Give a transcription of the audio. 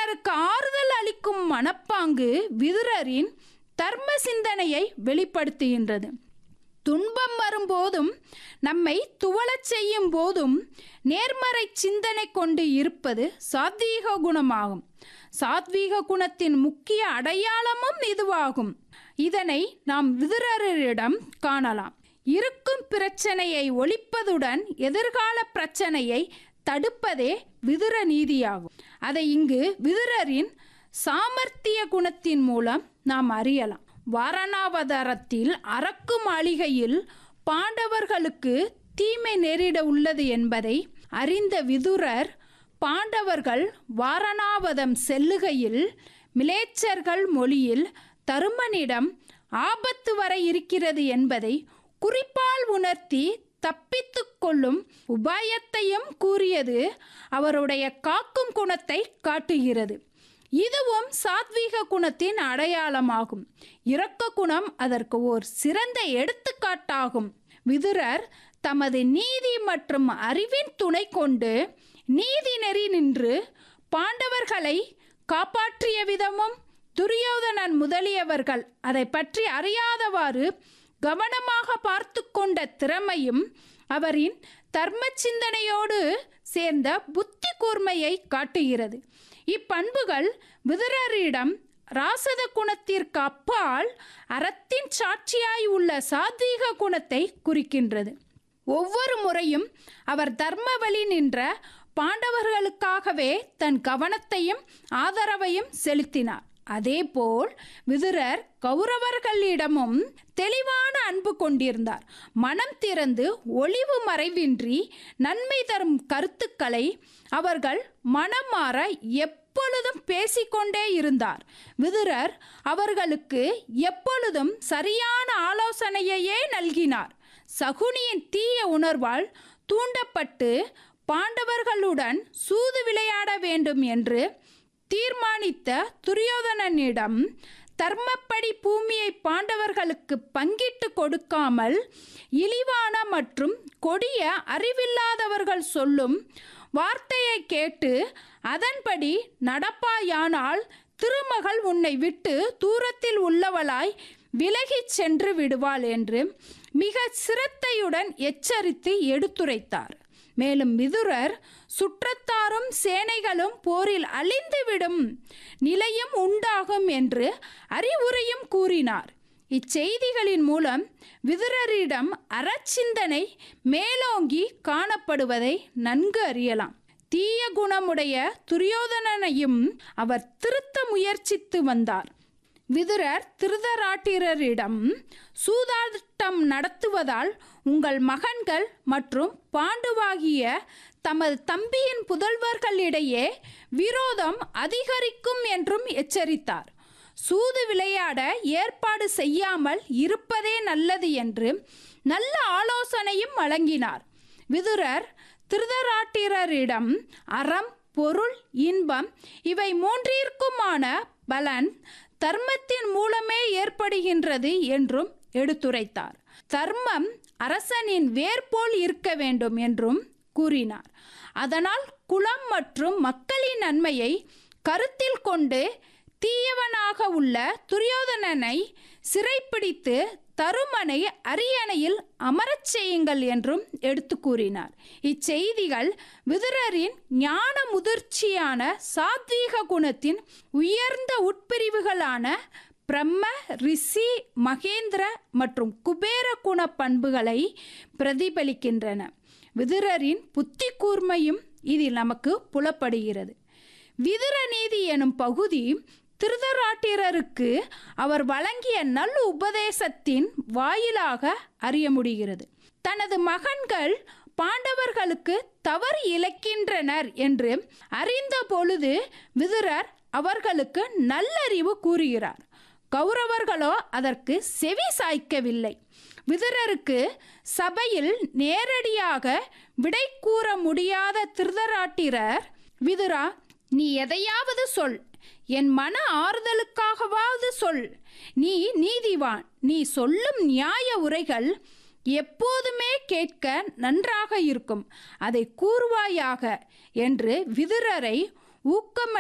பிறருக்கு ஆறுதல் அளிக்கும் மனப்பாங்கு விதுரரின் தர்ம சிந்தனையை வெளிப்படுத்துகின்றது துன்பம் வரும்போதும் நம்மை துவளச் செய்யும் போதும் நேர்மறை சிந்தனை கொண்டு இருப்பது சாத்வீக குணமாகும் சாத்வீக குணத்தின் முக்கிய அடையாளமும் இதுவாகும் இதனை நாம் விதுரரிடம் காணலாம் இருக்கும் பிரச்சனையை ஒழிப்பதுடன் எதிர்கால பிரச்சனையை தடுப்பதே விதுர நீதியாகும் அதை இங்கு விதுரரின் சாமர்த்திய குணத்தின் மூலம் நாம் அறியலாம் வாரணாவதாரத்தில் அரக்கு மாளிகையில் பாண்டவர்களுக்கு தீமை நேரிட உள்ளது என்பதை அறிந்த விதுரர் பாண்டவர்கள் வாரணாவதம் செல்லுகையில் மிலேச்சர்கள் மொழியில் தருமனிடம் ஆபத்து வர இருக்கிறது என்பதை குறிப்பால் உணர்த்தி தப்பித்துக் கொள்ளும் உபாயத்தையும் கூறியது அவருடைய காக்கும் குணத்தை காட்டுகிறது இதுவும் சாத்வீக குணத்தின் அடையாளமாகும் இரக்க குணம் அதற்கு ஓர் சிறந்த எடுத்துக்காட்டாகும் விதுரர் தமது நீதி மற்றும் அறிவின் துணை கொண்டு நீதி நெறி நின்று பாண்டவர்களை காப்பாற்றிய விதமும் துரியோதனன் முதலியவர்கள் அதை பற்றி அறியாதவாறு கவனமாக பார்த்து கொண்ட திறமையும் அவரின் தர்ம சிந்தனையோடு சேர்ந்த புத்தி கூர்மையை காட்டுகிறது இப்பண்புகள் விதுரரிடம் ராசத குணத்திற்கு அப்பால் அறத்தின் சாட்சியாய் உள்ள சாத்வீக குணத்தை குறிக்கின்றது ஒவ்வொரு முறையும் அவர் தர்ம வழி நின்ற பாண்டவர்களுக்காகவே தன் கவனத்தையும் ஆதரவையும் செலுத்தினார் அதேபோல் விதுரர் கௌரவர்களிடமும் தெளிவான அன்பு கொண்டிருந்தார் மனம் திறந்து ஒளிவு மறைவின்றி நன்மை தரும் கருத்துக்களை அவர்கள் மனம் மாற எப்பொழுதும் பேசிக்கொண்டே இருந்தார் விதுரர் அவர்களுக்கு எப்பொழுதும் சரியான ஆலோசனையையே நல்கினார் சகுனியின் தீய உணர்வால் தூண்டப்பட்டு பாண்டவர்களுடன் சூது விளையாட வேண்டும் என்று தீர்மானித்த துரியோதனனிடம் தர்மப்படி பூமியை பாண்டவர்களுக்கு பங்கிட்டு கொடுக்காமல் இழிவான மற்றும் கொடிய அறிவில்லாதவர்கள் சொல்லும் வார்த்தையை கேட்டு அதன்படி நடப்பாயானால் திருமகள் உன்னை விட்டு தூரத்தில் உள்ளவளாய் விலகிச் சென்று விடுவாள் என்று மிக சிரத்தையுடன் எச்சரித்து எடுத்துரைத்தார் மேலும் மிதுரர் சுற்றத்தாரும் சேனைகளும் போரில் அழிந்துவிடும் நிலையும் உண்டாகும் என்று அறிவுரையும் கூறினார் இச்செய்திகளின் மூலம் விதுரரிடம் அறச்சிந்தனை மேலோங்கி காணப்படுவதை நன்கு அறியலாம் தீய குணமுடைய துரியோதனனையும் அவர் திருத்த முயற்சித்து வந்தார் விதுரர் திருதராட்டிரரிடம் சூதாட்டம் நடத்துவதால் உங்கள் மகன்கள் மற்றும் பாண்டுவாகிய தமது தம்பியின் புதல்வர்களிடையே விரோதம் அதிகரிக்கும் என்றும் எச்சரித்தார் சூது விளையாட ஏற்பாடு செய்யாமல் இருப்பதே நல்லது என்று நல்ல ஆலோசனையும் வழங்கினார் விதுரர் திருதராட்டிரரிடம் அறம் பொருள் இன்பம் இவை மூன்றிற்குமான பலன் தர்மத்தின் மூலமே ஏற்படுகின்றது என்றும் எடுத்துரைத்தார் தர்மம் அரசனின் வேர்போல் இருக்க வேண்டும் என்றும் கூறினார் அதனால் குலம் மற்றும் மக்களின் நன்மையை கருத்தில் கொண்டு தீயவனாக உள்ள துரியோதனனை சிறைப்பிடித்து தருமனை அரியணையில் அமரச் செய்யுங்கள் என்றும் எடுத்து கூறினார் இச்செய்திகள் விதுரரின் ஞான முதிர்ச்சியான சாத்வீக குணத்தின் உயர்ந்த உட்பிரிவுகளான பிரம்ம ரிஷி மகேந்திர மற்றும் குபேர குண பண்புகளை பிரதிபலிக்கின்றன விதுரரின் புத்தி கூர்மையும் இதில் நமக்கு புலப்படுகிறது விதுர நீதி எனும் பகுதி திருதராட்டிரருக்கு அவர் வழங்கிய நல் உபதேசத்தின் வாயிலாக அறிய முடிகிறது தனது மகன்கள் பாண்டவர்களுக்கு தவறு இழைக்கின்றனர் என்று அறிந்த பொழுது விதுரர் அவர்களுக்கு நல்லறிவு கூறுகிறார் கௌரவர்களோ அதற்கு செவி சாய்க்கவில்லை விதுரருக்கு சபையில் நேரடியாக விடை கூற முடியாத திருதராட்டிரர் விதுரா நீ எதையாவது சொல் என் மன ஆறுதலுக்காகவாவது சொல் நீ நீதிவான் நீ சொல்லும் நியாய உரைகள் எப்போதுமே கேட்க நன்றாக இருக்கும் அதை கூறுவாயாக என்று விதுரரை ஊக்கம